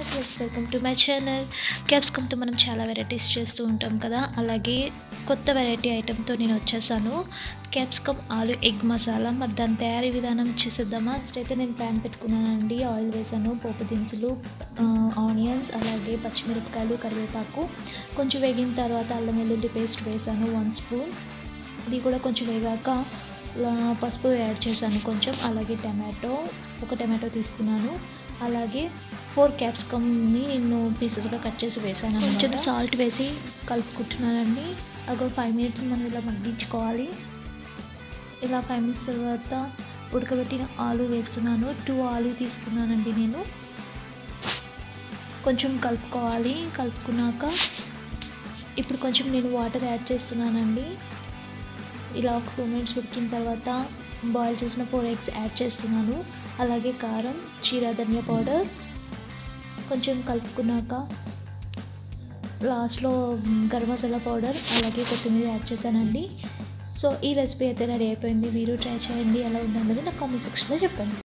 friends welcome to my channel క్యాప్సికమ్తో మనం చాలా వెరైటీస్ చేస్తూ ఉంటాం కదా అలాగే కొత్త వెరైటీ ఐటెంతో నేను వచ్చేసాను క్యాప్సికమ్ ఆలు ఎగ్ మసాలా మరి దాని తయారీ విధానం చేసేద్దామా ఫస్ట్ అయితే నేను ప్యాన్ పెట్టుకున్నానండి ఆయిల్ వేసాను పోపు దినుసులు ఆనియన్స్ అలాగే పచ్చిమిరపకాయలు కరివేపాకు కొంచెం వేగిన తర్వాత అల్లం వెల్లుల్లి పేస్ట్ వేసాను వన్ స్పూన్ ఇది కూడా కొంచెం వేగాక ఇలా పసుపు యాడ్ చేశాను కొంచెం అలాగే టమాటో ఒక టమాటో తీసుకున్నాను అలాగే ఫోర్ క్యాప్సికమ్ని నేను పీసెస్గా కట్ చేసి వేసాను కొంచెం సాల్ట్ వేసి కలుపుకుంటున్నానండి ఒక ఫైవ్ మినిట్స్ మనం ఇలా మగ్గించుకోవాలి ఇలా ఫైవ్ మినిట్స్ తర్వాత ఉడకబెట్టిన ఆలు వేస్తున్నాను టూ ఆలు తీసుకున్నానండి నేను కొంచెం కలుపుకోవాలి కలుపుకున్నాక ఇప్పుడు కొంచెం నేను వాటర్ యాడ్ చేస్తున్నానండి ఇలా ఒక టూ మినిట్స్ ఉడికిన తర్వాత బాయిల్ చేసిన ఫోర్ ఎగ్స్ యాడ్ చేస్తున్నాను అలాగే కారం చీర ధనియా పౌడర్ కొంచెం కలుపుకున్నాక లాస్ట్లో గరం మసాలా పౌడర్ అలాగే కొత్తిమీర యాడ్ చేశానండి సో ఈ రెసిపీ అయితే రెడీ అయిపోయింది మీరు ట్రై చేయండి ఎలా ఉందన్నది నాకు కామెంట్ సెక్షన్లో చెప్పండి